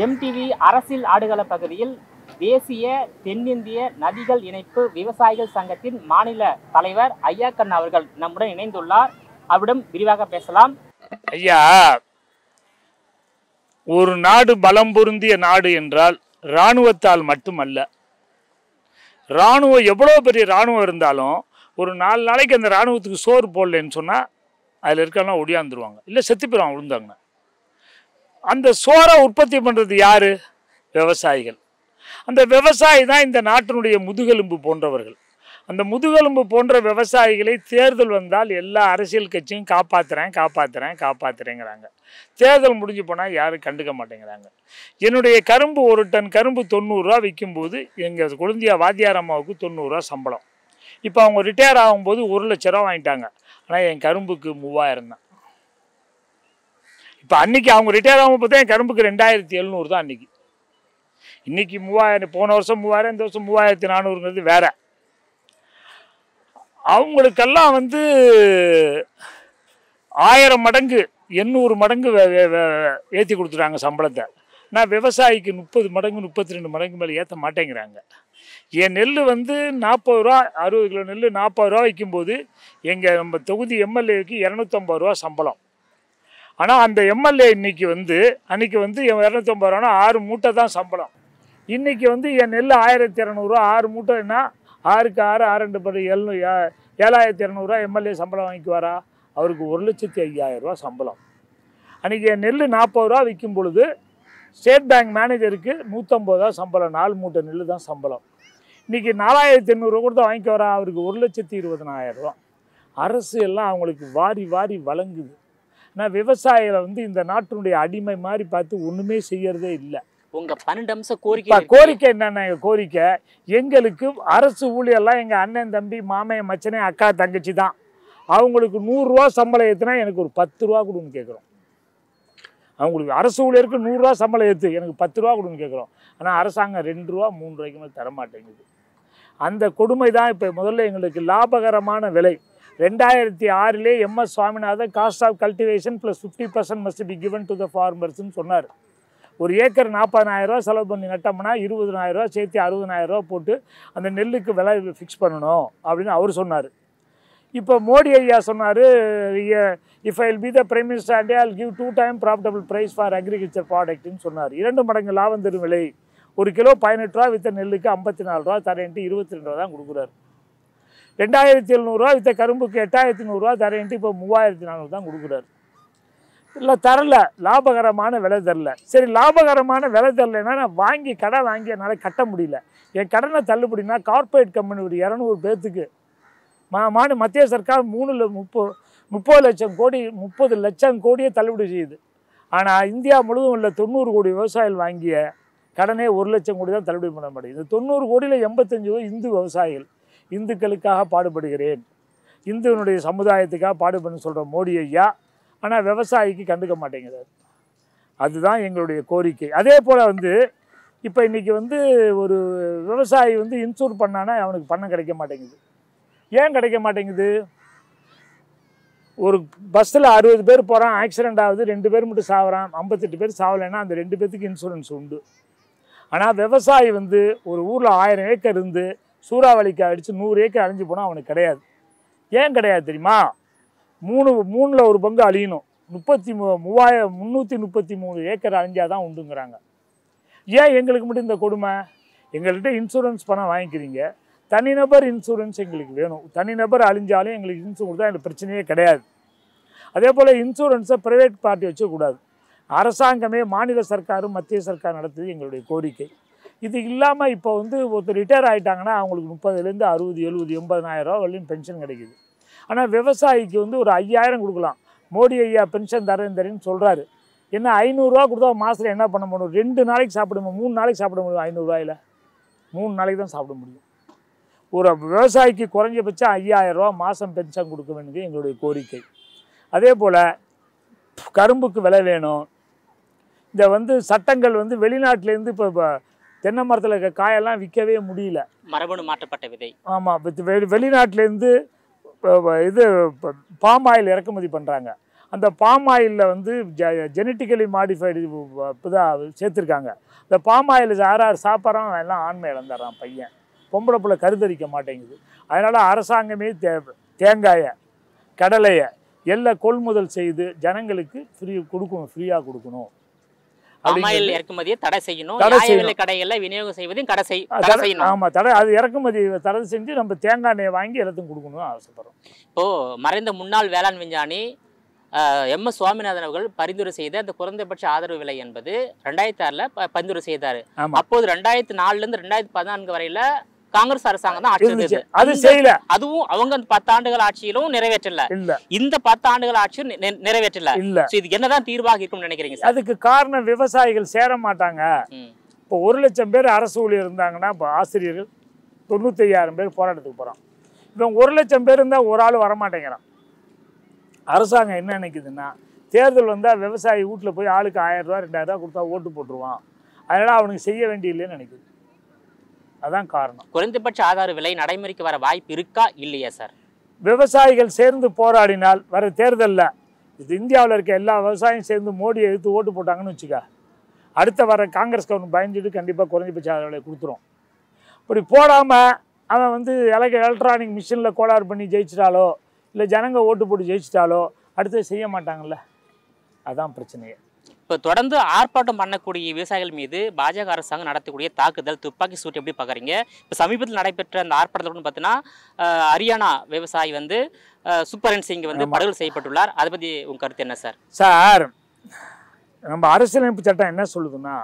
MTV அரசியல் ஆடுகள பகுதியில் தேசிய தென்னிந்திய நதிகள் இணைப்பு விவசாயிகள் சங்கத்தின் மாநில தலைவர் ஐயாக்கண் அவர்கள் நம்முடன் இணைந்துள்ளார் அவரிடம் விரிவாக பேசலாம் ஐயா ஒரு நாடு பலம் பொருந்திய நாடு என்றால் இராணுவத்தால் மட்டுமல்ல இராணுவம் எவ்வளோ பெரிய இராணுவம் இருந்தாலும் ஒரு நாலு நாளைக்கு அந்த இராணுவத்துக்கு சோறு போடலன்னு சொன்னால் அதில் இருக்கலாம் ஒடியாந்துருவாங்க இல்லை செத்து போயிடுவாங்க விழுந்தாங்கன்னா அந்த சோறை உற்பத்தி பண்ணுறது யார் விவசாயிகள் அந்த விவசாயி தான் இந்த நாட்டினுடைய முதுகெலும்பு போன்றவர்கள் அந்த முதுகெலும்பு போன்ற விவசாயிகளை தேர்தல் வந்தால் எல்லா அரசியல் கட்சியும் காப்பாற்றுறேன் காப்பாற்றுறேன் காப்பாற்றுறேங்கிறாங்க தேர்தல் முடிஞ்சு போனால் யாரும் கண்டுக்க மாட்டேங்கிறாங்க என்னுடைய கரும்பு ஒரு டன் கரும்பு தொண்ணூறுரூவா விற்கும்போது எங்கள் குழந்தையா வாத்தியார் அம்மாவுக்கு தொண்ணூறுரூவா சம்பளம் இப்போ அவங்க ரிட்டையர் ஆகும்போது ஒரு லட்ச ரூபா வாங்கிட்டாங்க ஆனால் என் கரும்புக்கு மூவாயிரம் தான் இப்போ அன்னைக்கு அவங்க ரிட்டையர் ஆகும்போது தான் என் கரும்புக்கு ரெண்டாயிரத்தி எழுநூறு தான் அன்னைக்கு இன்னைக்கு மூவாயிரம் போன வருஷம் மூவாயிரம் இந்த வருஷம் மூவாயிரத்தி நானூறுங்கிறது வேற அவங்களுக்கெல்லாம் வந்து ஆயிரம் மடங்கு எண்ணூறு மடங்கு ஏற்றி கொடுத்துட்டாங்க சம்பளத்தை நான் விவசாயிக்கு முப்பது மடங்கு முப்பத்தி ரெண்டு மடங்கு மேலே ஏற்ற மாட்டேங்கிறாங்க என் நெல் வந்து நாற்பது ரூபா அறுபது கிலோ நெல் நாற்பது ரூபா விற்கும்போது எங்கள் நம்ம தொகுதி எம்எல்ஏக்கு இரநூத்தம்பது ரூபா சம்பளம் ஆனால் அந்த எம்எல்ஏ இன்னைக்கு வந்து அன்னைக்கு வந்து இரநூத்தம்பது ரூபானா ஆறு மூட்டை தான் சம்பளம் இன்னைக்கு வந்து என் நெல் ஆயிரத்தி இரநூறுவா ஆறு மூட்டைன்னா ஆறுக்கு ஆறு ஆறு ரெண்டு பத்து எழுநூ ஏ- ஏழாயிரத்தி இரநூறுவா எம்எல்ஏ சம்பளம் வாங்கிக்குவாரா அவருக்கு ஒரு லட்சத்தி ஐயாயிரம் ரூபா சம்பளம் அன்றைக்கி என் நெல் நாற்பது ரூபா விற்கும் பொழுது ஸ்டேட் பேங்க் மேனேஜருக்கு நூற்றம்பது ரூபா சம்பளம் நாலு மூட்டை நெல் தான் சம்பளம் இன்றைக்கி நாலாயிரத்தி எண்ணூறுரூவா கொடுத்து வாங்கிக்க வரா அவருக்கு ஒரு லட்சத்தி இருபதனாயிரம் ரூபா அரசு எல்லாம் அவங்களுக்கு வாரி வாரி வழங்குது ஆனால் விவசாயிகளை வந்து இந்த நாட்டினுடைய அடிமை மாதிரி பார்த்து ஒன்றுமே செய்யறதே இல்லை உங்க பன்னெண்டு அம்ச கோரிக்கை இப்போ இருக்கு. கோரிக்கை என்னென்ன எங்கள் கோரிக்கை எங்களுக்கு அரசு ஊழியர்லாம் எங்கள் அண்ணன் தம்பி மாமன் மச்சனே அக்கா தங்கச்சி தான் அவங்களுக்கு நூறுரூவா சம்பளம் ஏற்றுனா எனக்கு ஒரு பத்து ரூபா கொடுன்னு கேட்குறோம் அவங்களுக்கு அரசு ஊழியருக்கு நூறுரூவா சம்பளம் ஏற்று எனக்கு பத்து ரூபா கொடுன்னு கேட்குறோம் ஆனால் அரசாங்கம் ரெண்டு ரூபா மூணு ரூபாய்க்கு மேலே தரமாட்டேங்குது அந்த கொடுமை தான் இப்போ முதல்ல எங்களுக்கு லாபகரமான விலை ரெண்டாயிரத்தி ஆறிலே MS Swaminathan cost of cultivation plus fifty percent must be given to the ஃபார்மர்ஸ்னு சொன்னார் ஒரு ஏக்கர் நாற்பதாயிரரூவா செலவு பண்ணி நட்டோம்னா இருபதனாயிரரூவா சேர்த்து அறுபதனாயிரரூவா போட்டு அந்த நெல்லுக்கு விலை ஃபிக்ஸ் பண்ணணும் அப்படின்னு அவர் சொன்னார் இப்போ மோடி ஐயா சொன்னார் if I be the prime minister and all give two time profitable price for agriculture ப்ராடக்ட்னு சொன்னார் இரண்டு மடங்கு லாபம் தரும் விலை ஒரு கிலோ பதினெட்டு ரூபா வித்த நெல்லுக்கு ஐம்பத்தி நாலு ரூபா தரேன்ட்டு இருபத்தி ரெண்டு ரூபா தான் கொடுக்குறாரு ரெண்டாயிரத்தி எழுநூறுவா வித்த கரும்புக்கு எட்டாயிரத்தி நூறுரூவா தரேன்ட்டு இப்போ மூவாயிரத்தி நானூறு தான் கொடுக்குறாரு இல்லை தரல லாபகரமான விலை தரல சரி லாபகரமான விலை தரலைன்னா நான் வாங்கி கடன் வாங்கி என்னால் கட்ட முடியல என் கடனை தள்ளுபடினா கார்ப்பரேட் கம்பெனி ஒரு இரநூறு பேர்த்துக்கு மா மாநில மத்திய சர்க்கார் மூணு ல- முப்பது முப்பது லட்சம் கோடி முப்பது லட்சம் கோடியே தள்ளுபடி செய்யுது ஆனால் இந்தியா முழுவதும் உள்ள தொண்ணூறு கோடி விவசாயிகள் வாங்கிய கடனே ஒரு லட்சம் கோடி தான் தள்ளுபடி பண்ண மாட்டேங்குது இந்த தொண்ணூறு கோடியில் எண்பத்தஞ்சு கோடி இந்து விவசாயிகள் இந்துக்களுக்காக பாடுபடுகிறேன் இந்துவினுடைய சமுதாயத்துக்காக பாடுபடுன்னு சொல்கிற மோடி ஐயா ஆனால் விவசாயிக்கு கண்டுக்க மாட்டேங்கிறார் அதுதான் எங்களுடைய கோரிக்கை அதே போல் வந்து இப்போ இன்றைக்கி வந்து ஒரு விவசாயி வந்து இன்சூர் பண்ணானா அவனுக்கு பணம் கிடைக்க மாட்டேங்குது ஏன் கிடைக்க மாட்டேங்குது ஒரு பஸ்ஸில் அறுபது பேர் போகிறான் ஆக்சிடென்ட் ஆகுது ரெண்டு பேர் மட்டும் சாவறான் ஐம்பத்தெட்டு பேர் சாவலைன்னா அந்த ரெண்டு பேர்த்துக்கு இன்சூரன்ஸ் உண்டு ஆனால் விவசாயி வந்து ஒரு ஊரில் ஆயிரம் ஏக்கர் இருந்து சூறாவளிக்கு அடித்து நூறு ஏக்கர் அழிஞ்சு போனால் அவனுக்கு கிடையாது ஏன் கிடையாது தெரியுமா மூணு மூணில் ஒரு பங்கு அழியணும் முப்பத்தி மூ மூவாயிரம் முந்நூற்றி முப்பத்தி மூணு ஏக்கர் அழிஞ்சாதான் தான் உண்டுங்கிறாங்க ஏன் எங்களுக்கு மட்டும் இந்த கொடுமை எங்கள்கிட்ட இன்சூரன்ஸ் பணம் வாங்கிக்கிறீங்க தனிநபர் இன்சூரன்ஸ் எங்களுக்கு வேணும் தனிநபர் அழிஞ்சாலும் எங்களுக்கு இன்சூரன்ஸ் கொடுத்தா எனக்கு பிரச்சனையே கிடையாது அதே போல் இன்சூரன்ஸை ப்ரைவேட் பார்ட்டி வச்சக்கூடாது அரசாங்கமே மாநில சர்க்காரும் மத்திய சர்க்கார் நடத்துது எங்களுடைய கோரிக்கை இது இல்லாமல் இப்போ வந்து ஒருத்தர் ரிட்டையர் ஆகிட்டாங்கன்னா அவங்களுக்கு முப்பதுலேருந்து அறுபது எழுபது எண்பதனாயிரம் ரூபா வரையும் பென்ஷன் கிடைக்குது ஆனால் விவசாயிக்கு வந்து ஒரு ஐயாயிரம் கொடுக்கலாம் மோடி ஐயா பென்ஷன் தரேன் தரேன்னு சொல்கிறாரு என்ன ஐநூறுரூவா கொடுத்தா மாதத்தில் என்ன பண்ண முடியும் ரெண்டு நாளைக்கு சாப்பிட முடியும் மூணு நாளைக்கு சாப்பிட முடியும் ஐநூறுரூவாயில் மூணு நாளைக்கு தான் சாப்பிட முடியும் ஒரு விவசாயிக்கு குறைஞ்சபட்சம் ஐயாயிரம் ரூபா மாதம் பென்ஷன் கொடுக்க வேண்டியது எங்களுடைய கோரிக்கை அதே போல் கரும்புக்கு விலை வேணும் இந்த வந்து சட்டங்கள் வந்து வெளிநாட்டிலேருந்து இப்போ இப்போ தென்னை மரத்தில் இருக்க காயெல்லாம் விற்கவே முடியல மரபணு மாற்றப்பட்ட விதை ஆமாம் வெளி வெளிநாட்டிலேருந்து இது பாம் ஆயில் இறக்குமதி பண்ணுறாங்க அந்த பாம் ஆயிலில் வந்து ஜ ஜெனட்டிக்கலி மாடிஃபைடு இப்போதான் சேர்த்துருக்காங்க இந்த பாம் ஆயில் யார் யார் சாப்பிட்றான் அவன் எல்லாம் ஆண்மை இழந்துடுறான் பையன் பொம்பளை பிள்ளை கருத்தரிக்க மாட்டேங்குது அதனால் அரசாங்கமே தே தேங்காயை கடலையை எல்லாம் கொள்முதல் செய்து ஜனங்களுக்கு ஃப்ரீ கொடுக்கணும் ஃப்ரீயாக கொடுக்கணும் பாமாயில் அப்படிங்கிறது- இறக்குமதியை தடை செய்யணும் தடை நியாய செய்யணும். விலை கடைகள்ல விநியோகம் செய்வதையும் கடை செய் அது தடை தடை- செய்யணும் ஆமா தடை அது இறக்குமதி தடை செஞ்சு நம்ம தேங்காய் எண்ணெயை வாங்கி எல்லாத்தையும் கொடுக்கணும்னு ஆசைப்படுறோம் இப்போ மறைந்த முன்னாள் வேளாண் விஞ்ஞானி எம் எஸ் சுவாமிநாதன் அவர்கள் பரிந்துரை செய்த அந்த குறைந்தபட்ச ஆதரவு விலை என்பது ரெண்டாயிரத்தி ஆறுல ப- பரிந்துரை செய்தாரு ஆமா அப்போது ரெண்டாயிரத்தி நாலுல இருந்து ரெண்டாயிரத்தி பதினான்கு வரையில காங்கிரஸ் அரசாங்கம் தான் ஆட்சி இருந்துச்சு இருந்தது அது அந்த- செய்யல அதுவும் அவங்க அந்த பத்தாண்டுகள் ஆட்சியிலும் நிறைவேற்றல இல்ல இந்த பத்தாண்டுகள் ஆட்சியும் நி- நி- நிறைவேற்றல இல்ல So இதுக்கு என்னதான் தீர்வாக இருக்கும்னு நினைக்கிறீங்க சார் அதுக்கு காரணம் விவசாயிகள் சேர மாட்டாங்க ம். இப்போ ஒரு லட்சம் பேர் அரசு ஊழியர் இருந்தாங்கன்னா இப்போ ஆசிரியர்கள் தொண்ணூத்தையாயிரம் பேர் போராட்டத்துக்கு போகிறான் இப்போ ஒரு லட்சம் பேர் இருந்தால் ஒரு ஆள் வரமாட்டேங்கிறான் அரசாங்கம் என்ன நினைக்குதுன்னா தேர்தல் வந்தால் விவசாயி வீட்டில் போய் ஆளுக்கு ஆயிரம் ரூபா ரெண்டாயிரம் ரூபா கொடுத்தா ஓட்டு போட்டுருவான் அதனால் அவனுக்கு செய்ய வேண்டியதில்லைன்னு நினைக்குது அதான் காரணம் குறைந்தபட்ச ஆதார விலை நடைமுறைக்கு வர வாய்ப்பு இருக்கா இல்லையா சார் விவசாயிகள் சேர்ந்து போராடினால் வர தேர்தலில் இது இந்தியாவில் இருக்க எல்லா விவசாயியும் சேர்ந்து மோடியை எதிர்த்து ஓட்டு போட்டாங்கன்னு வச்சுக்க அடுத்த வர காங்கிரஸ் கவர்மெண்ட் பயந்துட்டு கண்டிப்பாக குறைஞ்சபட்ச ஆதரவு விலை கொடுத்துரும் இப்படி போடாமல் அவன் வந்து எலக எலக்ட்ரானிக் மிஷினில் கோளாறு பண்ணி ஜெயிச்சிட்டாலோ இல்லை ஜனங்க ஓட்டு போட்டு ஜெயிச்சிட்டாலோ அடுத்து செய்ய மாட்டாங்கல்ல அதான் பிரச்சனையே இப்போ தொடர்ந்து ஆர்ப்பாட்டம் பண்ணக்கூடிய விவசாயிகள் மீது பாஜக அரசாங்கம் நடத்தக்கூடிய தாக்குதல் துப்பாக்கி சூட்டு எப்படி பார்க்குறீங்க இப்போ சமீபத்தில் நடைபெற்ற அந்த ஆர்ப்பாட்டத்தில் கூட பார்த்தீங்கன்னா அஹ், ஹரியானா விவசாயி வந்து அஹ், சுப்பரன் சிங் வந்து ஆமா. படுகொலை செய்யப்பட்டுள்ளார் அதை பற்றி உங்க கருத்து என்ன சார் சார் நம்ம அரசியலமைப்பு சட்டம் என்ன சொல்லுதுன்னா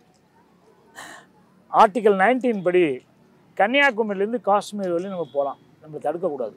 ஆர்டிகல் 19 படி கன்னியாகுமரியிலேருந்து காஷ்மீர் வரையும் நம்ம போகலாம் நம்ம தடுக்கக்கூடாது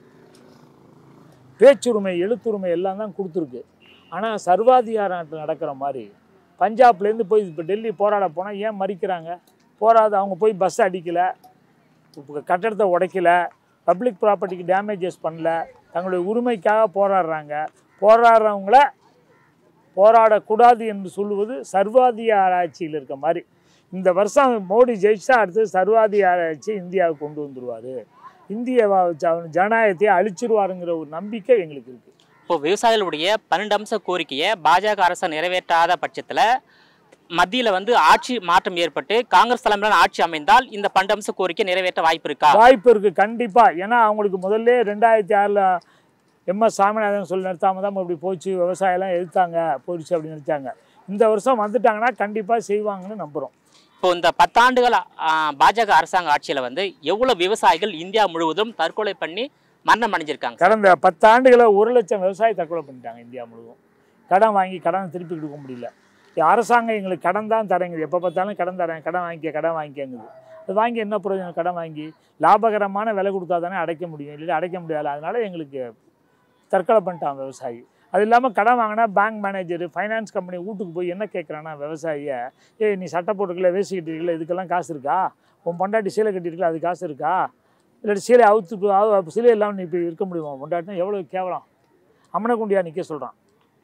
பேச்சுரிமை எழுத்துரிமை எல்லாம் தான் கொடுத்துருக்கு ஆனால் சர்வாதிகாரத்தில் நடக்கிற மாதிரி பஞ்சாப்லேருந்து போய் இப்போ டெல்லி போராட போனால் ஏன் மறிக்கிறாங்க போராத அவங்க போய் பஸ் அடிக்கலை இப்போ கட்டடத்தை உடைக்கல பப்ளிக் ப்ராப்பர்ட்டிக்கு டேமேஜஸ் பண்ணல தங்களுடைய உரிமைக்காக போராடுறாங்க போராடுறவங்கள போராடக்கூடாது என்று சொல்லுவது சர்வாதிகார ஆட்சியில் இருக்க மாதிரி இந்த வருஷம் மோடி ஜெயிச்சா அடுத்து சர்வாதிகார ஆட்சி இந்தியாவுக்கு கொண்டு வந்துருவார் இந்திய ஜனநாயகத்தை அழிச்சிருவாருங்கிற ஒரு நம்பிக்கை எங்களுக்கு இருக்குது இப்போ விவசாயிகளுடைய பன்னெண்டு அம்ச கோரிக்கையை பாஜக அரசு நிறைவேற்றாத பட்சத்தில் மத்தியில் வந்து ஆட்சி மாற்றம் ஏற்பட்டு காங்கிரஸ் தலைமையிலான ஆட்சி அமைந்தால் இந்த பன்னெண்டு அம்ச கோரிக்கை நிறைவேற்ற வாய்ப்பு இருக்கா வாய்ப்பு இருக்குது கண்டிப்பாக ஏன்னா அவங்களுக்கு முதல்ல ரெண்டாயிரத்தி ஆறில் எம்எஸ் சாமிநாதன் சொல்லி நிறுத்தாம தான் இப்படி போச்சு விவசாயம்லாம் எதிர்த்தாங்க போயிடுச்சு அப்படின்னு நினைச்சாங்க இந்த வருஷம் வந்துட்டாங்கன்னா கண்டிப்பாக செய்வாங்கன்னு நம்புகிறோம் இப்போ இந்த பத்தாண்டுகள் ஆ, பாஜக அரசாங்க ஆட்சியில் வந்து எவ்வளோ விவசாயிகள் இந்தியா முழுவதும் தற்கொலை பண்ணி மரணம் அடைஞ்சிருக்காங்க கடந்த பத்தாண்டுகளை ஒரு லட்சம் விவசாயி தற்கொலை பண்ணிட்டாங்க இந்தியா முழுவதும் கடன் வாங்கி கடன் திருப்பி கொடுக்க முடியல இந்த அரசாங்கம் எங்களுக்கு கடன் தான் தரங்குது எப்போ பார்த்தாலும் கடன் தரேன் கடன் வாங்கிக்க கடன் வாங்கிக்கங்குது அது வாங்கி என்ன பிரயோஜனம் கடன் வாங்கி லாபகரமான விலை கொடுத்தா தானே அடைக்க முடியும் இல்லை அடைக்க முடியாது அதனால எங்களுக்கு தற்கொலை பண்ணிட்டான் விவசாயி அது இல்லாமல் கடன் வாங்கினா பேங்க் மேனேஜர் ஃபைனான்ஸ் கம்பெனி வீட்டுக்கு போய் என்ன கேட்குறான்னா விவசாயியை ஏய் நீ சட்டை போட்டுருக்கல வேசிக்கிட்டு இருக்கல இதுக்கெல்லாம் காசு இருக்கா உன் பொண்டாட்டி சீலை கட்டியிருக்கல அது காசு இருக்கா இல்லாட்டி சீலை அவுத்து அவு சீலை இல்லாமல் நீ இப்போ இருக்க முடியுமா பொண்டாட்டினா எவ்வளோ கேவலம் அம்மனை குண்டியா நிற்க சொல்கிறான்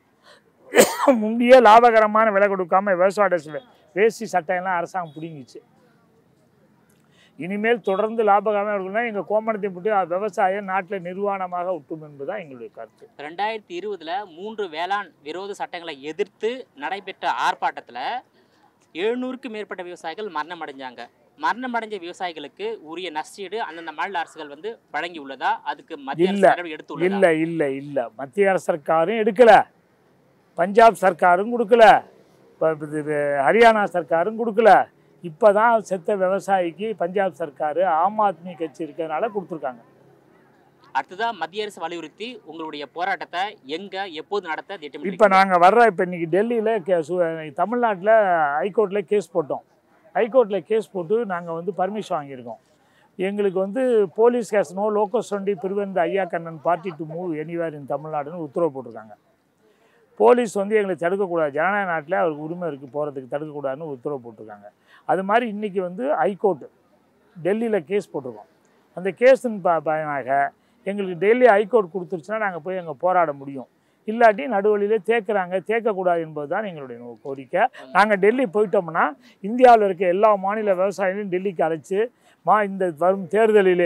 முந்தையே லாபகரமான விலை கொடுக்காம விவசாய வேஷ்டி சட்டையெல்லாம் அரசாங்கம் பிடிங்கிச்சு இனிமேல் தொடர்ந்து லாபகரமாக இருக்கணும்னா எங்கள் கோமணத்தை போட்டு விவசாயம் நாட்டில் நிர்வாணமாக விட்டும் என்பதுதான் எங்களுடைய கருத்து ரெண்டாயிரத்தி இருபதுல மூன்று வேளாண் விரோத சட்டங்களை எதிர்த்து நடைபெற்ற ஆர்ப்பாட்டத்தில் எழுநூறுக்கு மேற்பட்ட விவசாயிகள் மரணம் அடைஞ்சாங்க மரணம் அடைஞ்ச விவசாயிகளுக்கு உரிய நஷ்டீடு அந்தந்த மாநில அரசுகள் வந்து வழங்கி உள்ளதா அதுக்கு மத்திய அரசு இல்ல. நடவடிக்கை எடுத்து உள்ளதா இல்லை இல்லை இல்லை மத்திய அரசு சர்க்காரும் எடுக்கல பஞ்சாப் சர்க்காரும் கொடுக்கல இப்போ இது ஹரியானா சர்க்காரும் கொடுக்கல இப்போ தான் செத்த விவசாயிக்கு பஞ்சாப் சர்க்கார் ஆம் ஆத்மி கட்சி இருக்கிறதுனால கொடுத்துருக்காங்க அடுத்ததா மத்திய அரசு வலியுறுத்தி உங்களுடைய போராட்டத்தை எங்க எப்போது நடத்த இப்போ திட்டமிட்டு நாங்கள் வர்ற இப்போ இன்னைக்கு டெல்லியில் கே சு தமிழ்நாட்டில் ஹைகோர்ட்டில் கேஸ் போட்டோம் ஹைகோர்ட்டில் கேஸ் போட்டு நாங்கள் வந்து பர்மிஷன் வாங்கியிருக்கோம் எங்களுக்கு வந்து police case no locus twenty prevent ஐயா Kannan party to move anywhere in தமிழ்நாடுன்னு உத்தரவு போட்டிருக்காங்க போலீஸ் வந்து எங்களை தடுக்கக்கூடாது ஜனநாயக நாட்டில் அவருக்கு உரிமை இருக்குது போகிறதுக்கு தடுக்கக்கூடாதுன்னு உத்தரவு போட்டிருக்காங்க அது மாதிரி இன்றைக்கி வந்து ஹைகோர்ட்டு டெல்லியில் கேஸ் போட்டிருக்கோம் அந்த கேஸின் ப பயனாக எங்களுக்கு டெல்லி ஹைகோர்ட் கொடுத்துருச்சுன்னா நாங்கள் போய் அங்கே போராட முடியும் இல்லாட்டி நடுவழியிலே தேக்குறாங்க தேக்கக்கூடாது என்பது தான் எங்களுடைய நோ- கோரிக்கை நாங்கள் டெல்லி போயிட்டோம்னா இந்தியாவில் இருக்க எல்லா மாநில விவசாயிகளையும் டெல்லிக்கு அழைச்சி மா இந்த வரும் தேர்தலிலே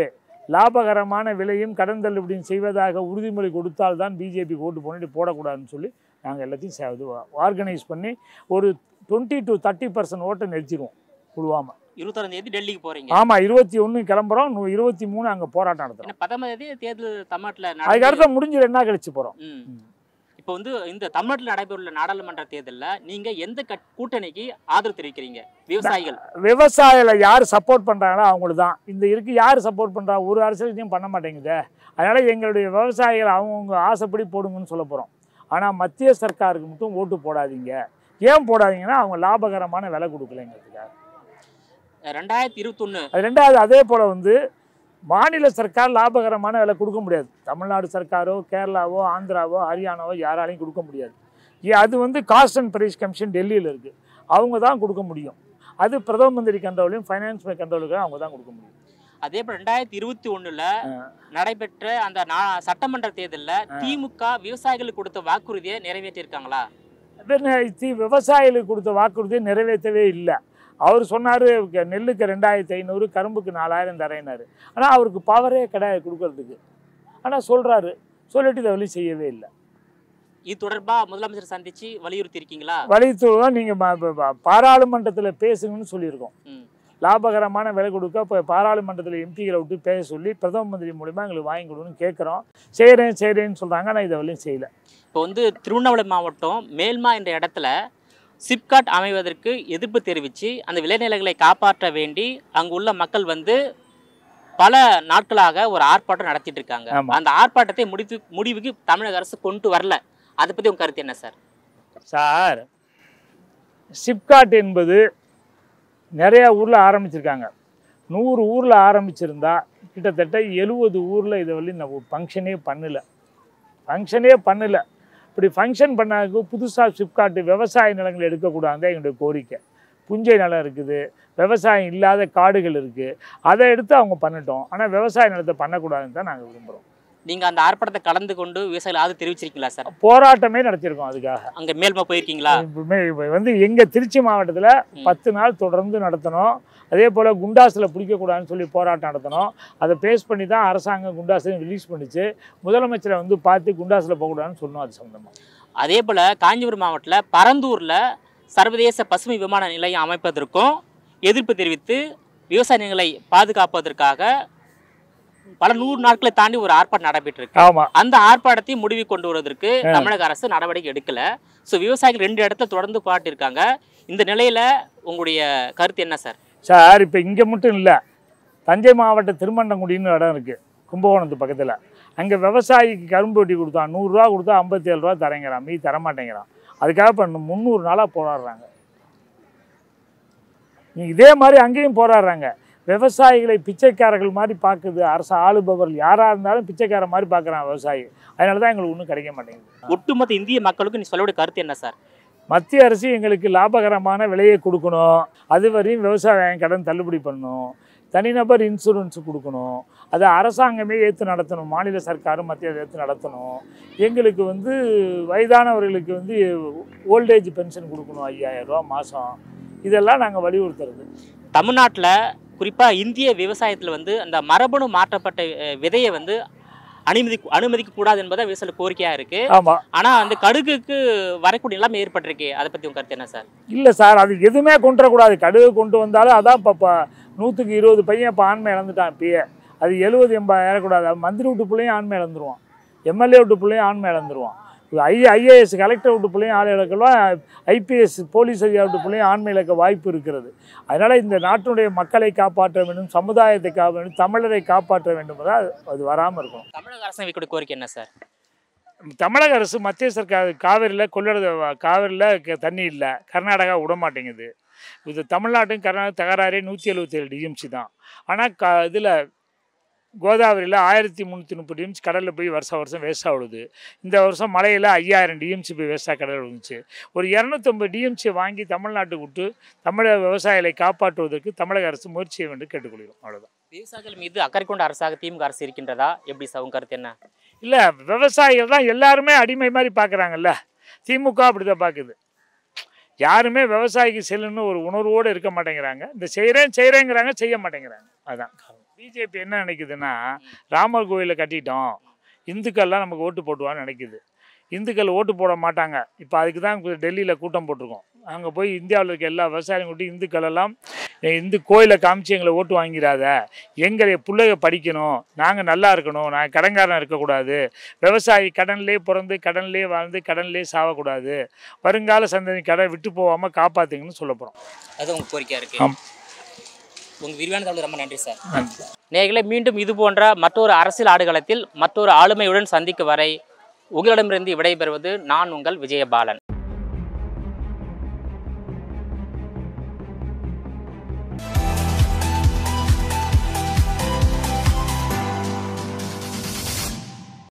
லாபகரமான விலையும் கடன் தள்ளுபடியும் செய்வதாக உறுதிமொழி கொடுத்தால்தான் பிஜேபி ஓட்டு போட்டு போடக்கூடாதுன்னு சொல்லி நாங்கள் எல்லாத்தையும் சே- இது ஆர்கனைஸ் பண்ணி ஒரு டுவெண்ட்டி டு தேர்ட்டி பர்சன்ட் ஓட்டை நிறுத்திடுவோம் புல்வாமா இருபத்தாறாம் தேதி டெல்லிக்கு போறீங்க ஆமாம் இருபத்தி ஒன்று கிளம்புறோம் நூ- இருபத்தி மூணு அங்கே போராட்டம் நடத்துகிறோம் ஏன்னா பத்தாம் தேதி தேர்தல் தமிழ்நாட்டுல அதுக்கு நடந்து- அடுத்த முடிஞ்சு ரெண்டு நாள் கழிச்சு போகிறோம் ம். ம். இப்போ வந்து இந்த தமிழ்நாட்டில் நடைபெறவுள்ள நாடாளுமன்ற தேர்தல்ல நீங்க எந்த கட்- கூட்டணிக்கு ஆதரவு தெரிவிக்கிறீங்க விவசாயிகள் விவசாயில யார் சப்போர்ட் பண்ணுறாங்களோ அவங்களுக்கு தான் இந்த இருக்கு யார் சப்போர்ட் பண்ணுறா ஒரு அரசியலையும் பண்ண மாட்டேங்குதே அதனால் எங்களுடைய விவசாயிகள் அவங்கவுங்க ஆசைப்படி போடுங்கன்னு சொல்ல போகிறோம் ஆனால் மத்திய சர்க்காருக்கு மட்டும் ஓட்டு போடாதீங்க ஏன் போடாதீங்கன்னா அவங்க லாபகரமான விலை கொடுக்கலைங்கிறதுக்காக ரெண்டாயிரத்தி இருபத்தொன்னு அது ரெண்டாவது அதே போல் வந்து மாநில சர்க்கார் லாபகரமான விலை கொடுக்க முடியாது தமிழ்நாடு சர்க்காரோ கேரளாவோ ஆந்திராவோ ஹரியானாவோ யாராலையும் கொடுக்க முடியாது ஏ- அது வந்து காஸ்ட் அண்ட் பிரைஸ் கமிஷன் டெல்லியில் இருக்குது அவங்க தான் கொடுக்க முடியும் அது பிரதம மந்திரி கண்ட்ரோலையும் ஃபைனான்ஸ் கண்ட்ரோலுக்கு அவங்க தான் கொடுக்க முடியும் அதே போல ரெண்டாயிரத்தி இருபத்தி ஒண்ணுல ஆ. நடைபெற்ற அந்த நா- சட்டமன்ற தேர்தல்ல திமுக விவசாயிகளுக்கு கொடுத்த வாக்குறுதியை நிறைவேற்றியிருக்காங்களா பின்ன தி- விவசாயிகளுக்கு கொடுத்த வாக்குறுதியை நிறைவேற்றவே இல்லை அவர் சொன்னார் நெல்லுக்கு ரெண்டாயிரத்தி ஐநூறு கரும்புக்கு நாலாயிரம் தரேனாரு ஆனால் அவருக்கு பவரே கிடையாது கொடுக்கறதுக்கு ஆனால் சொல்கிறாரு சொல்லிட்டு இதை வழி செய்யவே இல்லை இது தொடர்பா முதலமைச்சர் சந்திச்சு வலியுறுத்தி இருக்கீங்களா வழித்துறை தான் நீங்கள் பாராளுமன்றத்தில் பேசுங்கன்னு சொல்லியிருக்கோம் ம். லாபகரமான விலை கொடுக்க இப்போ பாராளுமன்றத்தில் எம்பிகளை விட்டு பேச சொல்லி பிரதம மந்திரி மூலிமா எங்களுக்கு வாங்கி கொடுன்னு கேட்குறோம் செய்கிறேன் செய்கிறேன்னு சொல்கிறாங்க ஆனால் இதை வரையும் செய்யலை இப்போ வந்து திருவண்ணாமலை மாவட்டம் மேல்மா என்ற இடத்துல சிப்காட் அமைவதற்கு எதிர்ப்பு தெரிவித்து அந்த விளைநிலங்களை காப்பாற்ற வேண்டி அங்குள்ள மக்கள் வந்து பல நாட்களாக ஒரு ஆர்ப்பாட்டம் நடத்திட்டு இருக்காங்க ஆமா. அந்த ஆர்ப்பாட்டத்தை முடித்து முடிவுக்கு தமிழக அரசு கொண்டு வரல அதை பத்தி உங்க கருத்து என்ன சார் சார் சிப்காட் என்பது நிறையா ஊரில் ஆரம்பிச்சிருக்காங்க நூறு ஊரில் ஆரம்பிச்சிருந்தா கிட்டத்தட்ட எழுபது ஊரில் இதை வழி நம்ம ஃபங்க்ஷனே பண்ணல ஃபங்க்ஷனே பண்ணல இப்படி ஃபங்க்ஷன் பண்ணாக்கு புதுசாக சிப்காட்டு விவசாய நிலங்கள் எடுக்கக்கூடாது எங்களுடைய கோரிக்கை புஞ்சை நிலம் இருக்குது விவசாயம் இல்லாத காடுகள் இருக்குது அதை எடுத்து அவங்க பண்ணட்டும் ஆனால் விவசாய நிலத்தை பண்ணக்கூடாதுன்னு தான் நாங்கள் விரும்புகிறோம் நீங்க அந்த ஆர்ப்பாட்டத்தை கலந்து கொண்டு விவசாயிகள் ஆதரவு தெரிவிச்சிருக்கீங்களா சார் போராட்டமே நடத்தியிருக்கோம் அதுக்காக அங்க மேல்மா போயிருக்கீங்களா இப்பவுமே இப்ப வந்து எங்கள் திருச்சி மாவட்டத்தில் பத்து நாள் தொடர்ந்து நடத்தணும் அதே போல் குண்டாஸில் பிடிக்கக்கூடாதுன்னு சொல்லி போராட்டம் நடத்தணும் அதை பேஸ் பண்ணி தான் அரசாங்கம் குண்டாஸையும் ரிலீஸ் பண்ணிச்சு முதலமைச்சரை வந்து பார்த்து குண்டாஸில் போகக்கூடாதுன்னு சொன்னோம் அது சம்மந்தமாக அதே போல காஞ்சிபுரம் மாவட்டத்துல பரந்தூர்ல சர்வதேச பசுமை விமான நிலையம் அமைப்பதற்கும் எதிர்ப்பு தெரிவித்து விவசாய நிலங்களை பாதுகாப்பதற்காக பல நூறு நாட்களை தாண்டி ஒரு ஆர்ப்பாட்டம் நடைபெற்று இருக்கு ஆமாம் அந்த ஆர்ப்பாட்டத்தை முடிவுக்கு கொண்டு வருவதற்கு தமிழக அரசு நடவடிக்கை எடுக்கல ஸோ விவசாயிகள் ரெண்டு இடத்துல தொடர்ந்து போராட்டிருக்காங்க இந்த நிலையில உங்களுடைய கருத்து என்ன சார் சார் இப்போ இங்கே மட்டும் இல்லை தஞ்சை மாவட்ட திருமண்டங்குடின்னு இடம் இருக்குது கும்பகோணத்து பக்கத்தில் அங்கே விவசாயிக்கு கரும்பு வெட்டி கொடுத்தான் நூறுரூவா கொடுத்தா ஐம்பத்தேழு ரூபா தரேங்கிறான் மீதி தரமாட்டேங்கிறான் அதுக்காக இப்போ முந்நூறு நாளாக போராடுறாங்க நீ இதே மாதிரி அங்கேயும் போராடுறாங்க விவசாயிகளை பிச்சைக்காரர்கள் மாதிரி பார்க்குது அரசு ஆளுபவர்கள் யாராக இருந்தாலும் பிச்சைக்கார மாதிரி பார்க்குறான் விவசாயி அதனால தான் எங்களுக்கு ஒன்றும் கிடைக்க மாட்டேங்குது ஒட்டுமொத்த இந்திய மக்களுக்கு நீ சொல்லக்கூடிய கருத்து என்ன சார் மத்திய அரசு எங்களுக்கு லாபகரமான விலையை கொடுக்கணும் அது வரையும் விவசாயம் கடன் தள்ளுபடி பண்ணணும் தனிநபர் இன்சூரன்ஸ் கொடுக்கணும் அதை அரசாங்கமே ஏற்று நடத்தணும் மாநில சர்க்காரும் மத்திய ஏற்று நடத்தணும் எங்களுக்கு வந்து வயதானவர்களுக்கு வந்து ஓல்டேஜ் பென்ஷன் கொடுக்கணும் ஐயாயிரம் ரூபா மாதம் இதெல்லாம் நாங்கள் வலியுறுத்துறது தமிழ்நாட்டில் குறிப்பாக இந்திய விவசாயத்தில் வந்து அந்த மரபணு மாற்றப்பட்ட அஹ், விதையை வந்து அனுமதி அனுமதிக்க கூடாது என்பதை விவசாய கோரிக்கையாக இருக்கு ஆமாம் ஆனால் அந்த கடுகுக்கு வரக்கூடிய நிலைமை ஏற்பட்டிருக்கு அதை பற்றி உங்க கருத்து என்ன சார் இல்லை சார் அது எதுவுமே கொண்டு வரக்கூடாது கடுகு கொண்டு வந்தாலும் அதான் இப்போ இப்போ நூற்றுக்கு இருபது பையன் இப்போ ஆண்மை இழந்துட்டான் இப்பயே அது எழுபது எண்பது ஏறக்கூடாது அவன் மந்திரி வீட்டு பிள்ளையும் ஆண்மை இழந்துருவான் எம்எல்ஏ வீட்டு பிள்ளையும் ஆண்மை இழந்துருவான் ஐ ஐஏஎஸ் கலெக்டர் வீட்டு பிள்ளையும் ஆள் இழக்கலாம் ஐபிஎஸ் போலீஸ் அதிகாரி வீட்டு பிள்ளையும் ஆண்மை இழக்க வாய்ப்பு இருக்கிறது அதனால் இந்த நாட்டினுடைய மக்களை காப்பாற்ற வேண்டும் சமுதாயத்தை காப்பாற்ற வேண்டும் தமிழரை காப்பாற்ற வேண்டும் என்றால் அது வராமல் இருக்கணும் தமிழக அரசு வைக்கக்கூடிய கோரிக்கை என்ன சார் தமிழக அரசு மத்திய சர்க்கார் காவிரியில் கொள்ளட காவிரியில் க- தண்ணி இல்லை கர்நாடகா விட மாட்டேங்குது இது தமிழ்நாட்டும் கர்நாடகா தகராறே நூற்றி எழுபத்தேழு டிஎம்சி தான் ஆனால் க இதில் கோதாவரியில் ஆயிரத்தி முந்நூற்றி முப்பது டிஎம்சி கடலில் போய் வருஷம் வருஷம் வேஸ்ட் ஆகுது இந்த வருஷம் மழையில் ஐயாயிரம் டிஎம்சி போய் வேஸ்ட்டாக கடலில் விழுந்துச்சு ஒரு இரநூத்தம்பது டிஎம்சியை வாங்கி தமிழ்நாட்டுக்கு விட்டு தமிழக விவசாயிகளை காப்பாற்றுவதற்கு தமிழக அரசு முயற்சி செய்ய வேண்டும் கேட்டுக்கொள்கிறோம் அவ்வளோதான் விவசாயிகள் மீது அக்கறை கொண்ட அரசாக திமுக அரசு இருக்கின்றதா எப்படி சார் உங்க கருத்து என்ன இல்லை விவசாயிகள் தான் எல்லாருமே அடிமை மாதிரி பார்க்குறாங்கல்ல திமுக அப்படி தான் பார்க்குது யாருமே விவசாயிக்கு செல்லுன்னு ஒரு உணர்வோடு இருக்க மாட்டேங்கிறாங்க இந்த செய்கிறேன் செய்கிறேங்கிறாங்க செய்ய மாட்டேங்கிறாங்க அதுதான் காரணம் பிஜேபி என்ன நினைக்குதுன்னா ராமர் கோயிலை கட்டிட்டோம் இந்துக்கள்லாம் நமக்கு ஓட்டு போட்டுவான்னு நினைக்குது இந்துக்கள் ஓட்டு போட மாட்டாங்க இப்போ அதுக்கு தான் டெல்லியில் கூட்டம் போட்டிருக்கோம் அங்கே போய் இந்தியாவில் இருக்க எல்லா விவசாயிகளும் கூட்டி இந்துக்கள் எல்லாம் "எ- இந்து கோயிலை காமிச்சு எங்களை ஓட்டு வாங்கிறாத எங்களை பிள்ளைக படிக்கணும் நாங்கள் நல்லா இருக்கணும் நாங்கள் கடன்காரன் இருக்கக்கூடாது விவசாயி கடன்லேயே பிறந்து கடன்லேயே வாழ்ந்து கடன்லேயே சாவக்கூடாது வருங்கால சந்ததி கடன் விட்டு போகாமல் காப்பாற்றுங்கன்னு சொல்ல போகிறோம் அது உங்கள் கோரிக்கையாக இருக்கு ஆம். உங்கள் விரிவான தகவல் ரொம்ப நன்றி சார் நன்றி நேயர்களே மீண்டும் இது போன்ற மற்றொரு அரசியல் ஆடுகளத்தில் மற்றொரு ஆளுமையுடன் சந்திக்கும் வரை உங்களிடமிருந்து விடைபெறுவது நான் உங்கள் விஜயபாலன்